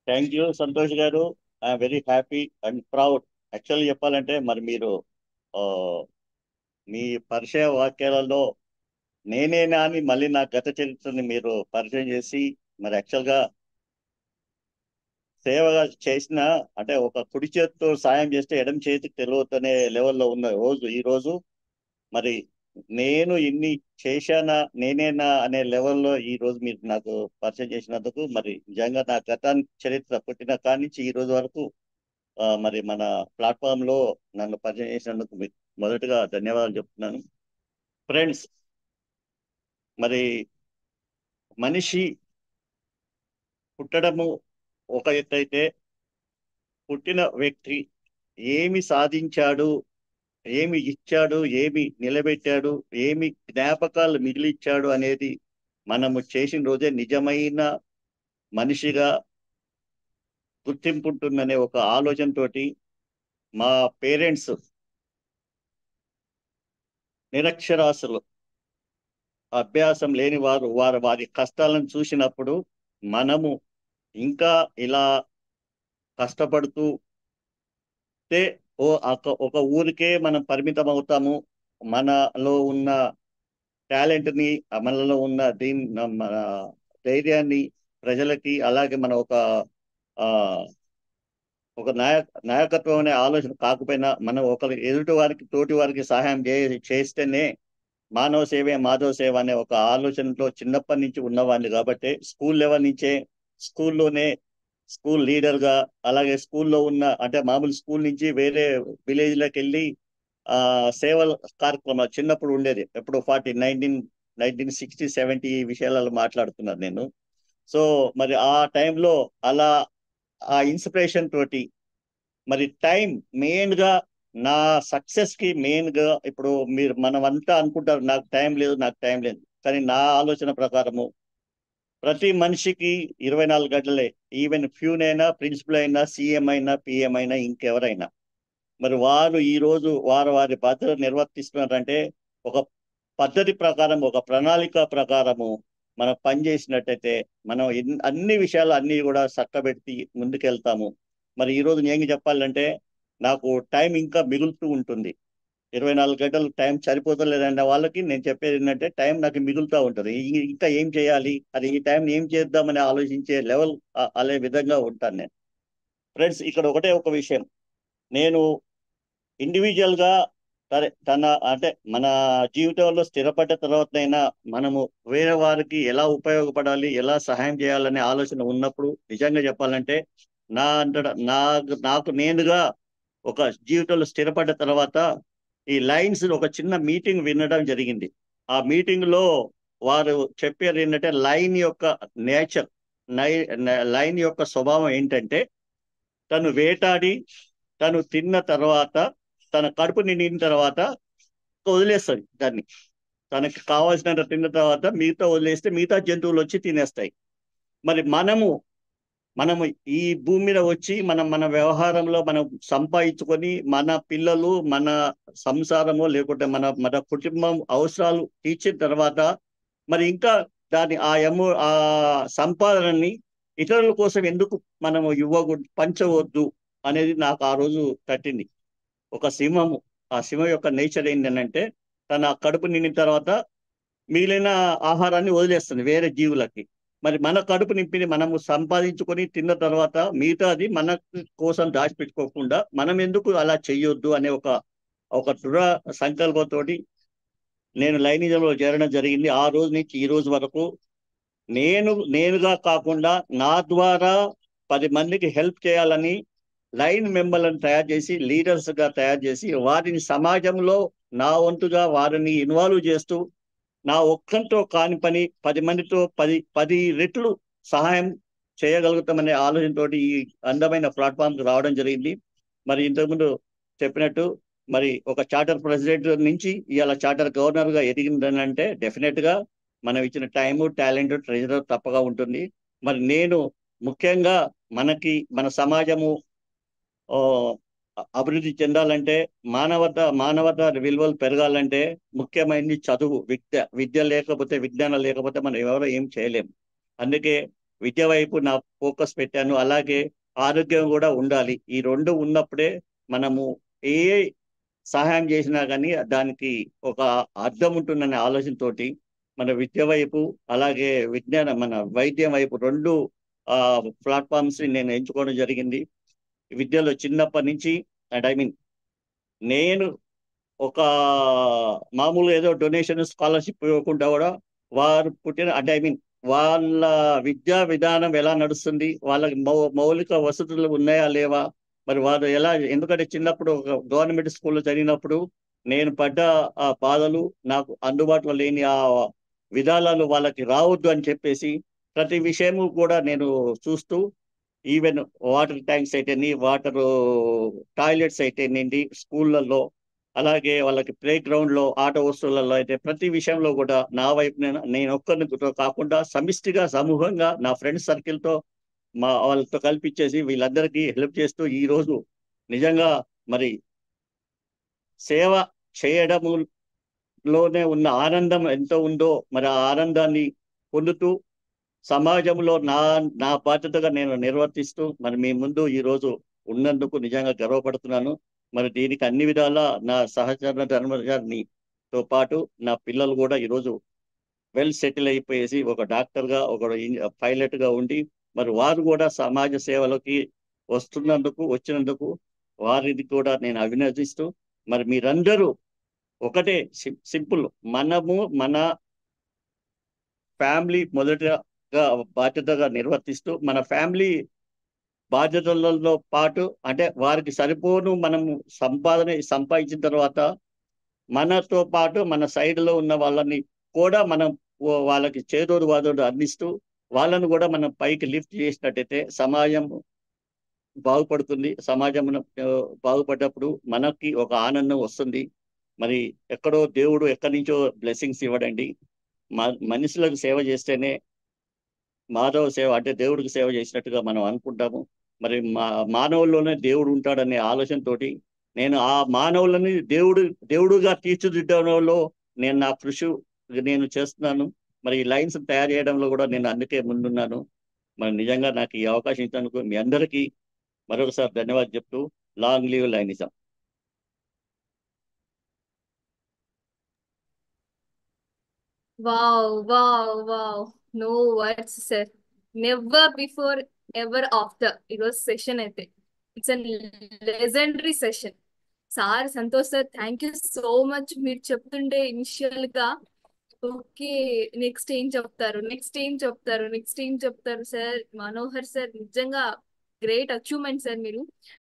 Thank you Santosh గారు I'm very happy and proud actually చెప్పాలంటే మరి మీరు ఆ, మీ పరిచయ వాక్యాలలో నేనేనా అని మళ్ళీ నా గత చరిత్రని మీరు పరిచయం చేసి మరి యాక్చువల్గా సేవగా చేసిన అంటే ఒక కుడి చేతితో సాయం చేస్తే ఎడం చేతికి తెలియదు అనే లెవెల్లో ఉన్న రోజు ఈ రోజు మరి నేను ఇన్ని చేశానా నేనేనా అనే లెవెల్లో ఈ రోజు మీరు నాకు పరిచయం చేసినందుకు మరి నిజంగా నా గత చరిత్ర పుట్టిన కాడి నుంచి ఈ రోజు వరకు ఆ, మరి మన ప్లాట్ఫామ్ లో నన్ను పరిచయం చేసినందుకు మీకు మొదటగా ధన్యవాదాలు చెప్తున్నాను ఫ్రెండ్స్ మరి మనిషి పుట్టడము ఒక ఎత్తు అయితే పుట్టిన వ్యక్తి ఏమి సాధించాడు ఏమి ఇచ్చాడు ఏమి నిలబెట్టాడు ఏమి జ్ఞాపకాలు మిగిలిచ్చాడు అనేది మనము చేసిన రోజే నిజమైన మనిషిగా గుర్తింపు ఉంటుందనే ఒక ఆలోచనతోటి మా పేరెంట్స్ నిరక్షరాస్యులు అభ్యాసం లేని వారు వారు వారి కష్టాలను చూసినప్పుడు మనము ఇంకా ఇలా కష్టపడుతూ తే ఓ ఒక- ఒక ఊరికే మనం పరిమితం అవుతాము మనలో ఉన్న టాలెంట్ ని మనలో ఉన్న దీని మన ధైర్యాన్ని ప్రజలకి అలాగే మన ఒక ఆ ఒక నాయ నాయకత్వం అనే ఆలోచన కాకపోయినా మనం ఒకరి ఎదుటి వారికి తోటి వారికి సహాయం చే చేస్తేనే మానవ సేవే మాధవ సేవ అనే ఒక ఆలోచనతో చిన్నప్పటి నుంచి ఉన్నవాడిని కాబట్టి స్కూల్ లెవెల్ నుంచే స్కూల్లోనే స్కూల్ లీడర్ గా అలాగే స్కూల్లో ఉన్న అంటే మామూలు స్కూల్ నుంచి వేరే విలేజ్ లకు వెళ్ళి ఆ సేవల కార్యక్రమాలు చిన్నప్పుడు ఉండేది ఎప్పుడు forty nineteen nineteen sixty seventy ఈ విషయాలలో మాట్లాడుతున్నాను నేను సో మరి ఆ టైంలో అలా ఆ ఇన్స్పిరేషన్ తోటి మరి టైం మెయిన్ గా నా సక్సెస్ కి మెయిన్ గా ఇప్పుడు మీరు మనం అంతా అనుకుంటారు నాకు టైం లేదు నాకు టైం లేదు కానీ నా ఆలోచన ప్రకారము ప్రతి మనిషికి ఇరవై నాలుగు గంటలే ఈవెన్ ఫ్యూన్ అయినా ప్రిన్సిపల్ అయినా సీఎం అయినా పిఎం అయినా ఇంకెవరైనా మరి వారు ఈ రోజు వారు వారి బాధ్యత నిర్వర్తిస్తున్నారంటే ఒక పద్ధతి ప్రకారం ఒక ప్రణాళిక ప్రకారము మనం పనిచేసినట్టయితే మనం ఎన్- అన్ని విషయాలు అన్ని కూడా చక్కబెట్టి ముందుకెళ్తాము మరి ఈ రోజు నేను చెప్పాలంటే నాకు టైం ఇంకా మిగులుతూ ఉంటుంది ఇరవై నాలుగు గంటలు టైం సరిపోతలేదన్న వాళ్ళకి నేను చెప్పేది ఏంటంటే టైం నాకు మిగులుతూ ఉంటుంది ఇ- ఇంకా ఏం చేయాలి అది ఈ టైం ఏం చేద్దామని ఆలోచించే లెవెల్ అనే విధంగా ఉంటాను నేను ఫ్రెండ్స్ ఇక్కడ ఒకటే ఒక విషయం నేను ఇండివిజువల్ గా సరే తన అంటే మన జీవితంలో స్థిరపడ్డ తర్వాతనైనా మనము వేరే వారికి ఎలా ఉపయోగపడాలి ఎలా సహాయం చేయాలనే ఆలోచన ఉన్నప్పుడు నిజంగా చెప్పాలంటే నా అంతట నాకు నాకు నేనుగా ఒక జీవితంలో స్థిరపడ్డ తర్వాత ఈ లైన్స్ ఒక చిన్న మీటింగ్ వినడం జరిగింది ఆ మీటింగ్ లో వారు చెప్పారు ఏంటంటే లైన్ యొక్క నేచర్ లైన్ యొక్క స్వభావం ఏంటంటే తను వేటాడి తను తిన్న తర్వాత తన కడుపు నిండిన తర్వాత వదిలేస్తుంది దాన్ని తనకి కావాల్సినంత తిన్న తర్వాత మిగతా వదిలేస్తే మిగతా జంతువులు వచ్చి తినేస్తాయి మరి మనము మనము ఈ భూమి మీద వచ్చి మనం మన వ్యవహారంలో మనం సంపాదించుకొని మన పిల్లలు మన సంసారము లేకుంటే మన మన కుటుంబం అవసరాలు తీర్చిన తర్వాత మరి ఇంకా దాని ఆ ఎమో ఆ సంపాదనని ఇతరుల కోసం ఎందుకు మనము ఇవ్వకూడదు పంచవద్దు అనేది నాకు ఆ రోజు తట్టింది ఒక సింహము ఆ సింహం యొక్క నేచర్ ఏంటంటే తన కడుపు నిండిన తర్వాత మిగిలిన ఆహారాన్ని వదిలేస్తుంది వేరే జీవులకి మరి మన కడుపు నింపిని మనము సంపాదించుకొని తిన్న తర్వాత మిగతాది మన కోసం దాచిపెట్టుకోకుండా మనం ఎందుకు అలా చెయ్యొద్దు అనే ఒక ఒక దృఢ సంకల్పంతోటి నేను లైనిజంలో చేరడం జరిగింది ఆ రోజు నుంచి ఈ రోజు వరకు నేను నేనుగా కాకుండా నా ద్వారా పది మందికి హెల్ప్ చేయాలని లైన్ మెంబర్లను తయారు చేసి లీడర్స్ గా తయారు చేసి వారిని సమాజంలో నా వంతుగా వారిని ఇన్వాల్వ్ చేస్తూ నా ఒక్కంతో కాని పని పది మందితో పది పది రెట్లు సహాయం చేయగలుగుతామనే ఆలోచనతోటి ఈ అందమైన ప్లాట్ఫామ్ రావడం జరిగింది మరి ఇంతకుముందు చెప్పినట్టు మరి ఒక చార్టర్ ప్రెసిడెంట్ నుంచి ఇవాళ చార్టర్ గవర్నర్ గా ఎదిగిందని అంటే డెఫినెట్ గా మనం ఇచ్చిన టైము టాలెంట్ ట్రెజర్ తప్పగా ఉంటుంది మరి నేను ముఖ్యంగా మనకి మన సమాజము ఆ, అభివృద్ధి చెందాలంటే మానవత మానవత విలువలు పెరగాలంటే ముఖ్యమైనది చదువు విద్య విద్య లేకపోతే విజ్ఞానం లేకపోతే మనం ఎవరో ఏం చేయలేం అందుకే విద్య వైపు నా ఫోకస్ పెట్టాను అలాగే ఆరోగ్యం కూడా ఉండాలి ఈ రెండు ఉన్నప్పుడే మనము ఏ సహాయం చేసినా కానీ దానికి ఒక అర్థం ఉంటుందనే ఆలోచనతోటి మన విద్య వైపు అలాగే విజ్ఞాన మన వైద్యం వైపు రెండు ఆ ప్లాట్ఫామ్స్ నేను ఎంచుకోవడం జరిగింది విద్యలో చిన్నప్పటి నుంచి అండ్ ఐ మీన్ నేను ఒక మామూలు ఏదో డొనేషన్ స్కాలర్షిప్ ఇవ్వకుండా కూడా వారు పుట్టిన అంటే ఐ మీన్ వాళ్ళ విద్యా విధానం ఎలా నడుస్తుంది వాళ్ళకి మౌ మౌలిక వసతులు ఉన్నాయా లేవా మరి వారు ఎలా ఎందుకంటే చిన్నప్పుడు ఒక గవర్నమెంట్ స్కూల్లో చదివినప్పుడు నేను పడ్డ ఆ బాధలు నాకు అందుబాటులో లేని ఆ విధానాలు వాళ్ళకి రావద్దు అని చెప్పేసి ప్రతి విషయము కూడా నేను చూస్తూ ఈవెన్ వాటర్ ట్యాంక్స్ అయితేని వాటర్ టాయిలెట్స్ అయితేనండి స్కూళ్ళల్లో అలాగే వాళ్ళకి ప్లే గ్రౌండ్లో ఆట వస్తువులలో అయితే ప్రతి విషయంలో కూడా నా వైపు నేను నేను ఒక్కరిని కాకుండా సమిష్టిగా సమూహంగా నా ఫ్రెండ్స్ సర్కిల్తో మా వాళ్ళతో కల్పించేసి వీళ్ళందరికీ హెల్ప్ చేస్తూ ఈ రోజు నిజంగా మరి సేవ చేయడములోనే ఉన్న ఆనందం ఎంత ఉందో మరి ఆ ఆనందాన్ని పొందుతూ సమాజంలో నా నా బాధ్యతగా నేను నిర్వర్తిస్తూ మరి మీ ముందు ఈ రోజు ఉన్నందుకు నిజంగా గర్వపడుతున్నాను మరి దీనికి అన్ని విధాల నా సహచర ధర్మచారిని తో పాటు నా పిల్లలు కూడా ఈరోజు వెల్ సెటిల్ అయిపోయేసి ఒక డాక్టర్గా ఒక పైలట్గా ఉండి మరి వారు కూడా సమాజ సేవలోకి వస్తున్నందుకు వచ్చినందుకు వారిని కూడా నేను అభినందిస్తూ మరి మీరందరూ ఒకటే సింపుల్ మనము మన ఫ్యామిలీ మొదటగా బాధ్యతగా నిర్వర్తిస్తూ మన ఫ్యామిలీ బాధ్యతలలో పాటు అంటే వారికి సరిపోను మనము సంపాదన సంపాదించిన తర్వాత మనతో పాటు మన సైడ్లో ఉన్న వాళ్ళని కూడా మనం వాళ్ళకి చేదోడు వాదోడు అందిస్తూ వాళ్ళను కూడా మనం పైకి లిఫ్ట్ చేసినట్టయితే సమాజం బాగుపడుతుంది సమాజం బాగుపడ్డప్పుడు మనకి ఒక ఆనందం వస్తుంది మరి ఎక్కడో దేవుడు ఎక్కడి నుంచో బ్లెస్సింగ్స్ ఇవ్వడండి మనుషులకు సేవ చేస్తేనే మాధవ సేవ అంటే దేవుడికి సేవ చేసినట్టుగా మనం అనుకుంటాము మరి మా మానవుల్లోనే దేవుడు ఉంటాడనే ఆలోచనతోటి నేను ఆ మానవులని దేవుడు దేవుడుగా తీర్చిదిద్దడంలో నేను నా కృషి నేను చేస్తున్నాను మరి ఈ లైన్స్ తయారు చేయడంలో కూడా నేను అందుకే ముందున్నాను మరి నిజంగా నాకు ఈ అవకాశం ఇచ్చినందుకు మీ అందరికీ మరొకసారి ధన్యవాదాలు చెప్తూ లాంగ్ లీవ్ లైనిజం Wow, wow, wow. No words, sir. Never before, ever after. ఈరోజు సెషన్ అయితే it's an legendary session sir Santosh sir thank you so much మీరు చెప్తుండే ఇనిషియల్ గా ఓకే నెక్స్ట్ ఏం చెప్తారు నెక్స్ట్ ఏం చెప్తారు నెక్స్ట్ ఏం చెప్తారు సార్ మనోహర్ సార్ నిజంగా గ్రేట్ అచీవ్మెంట్ సార్ మీరు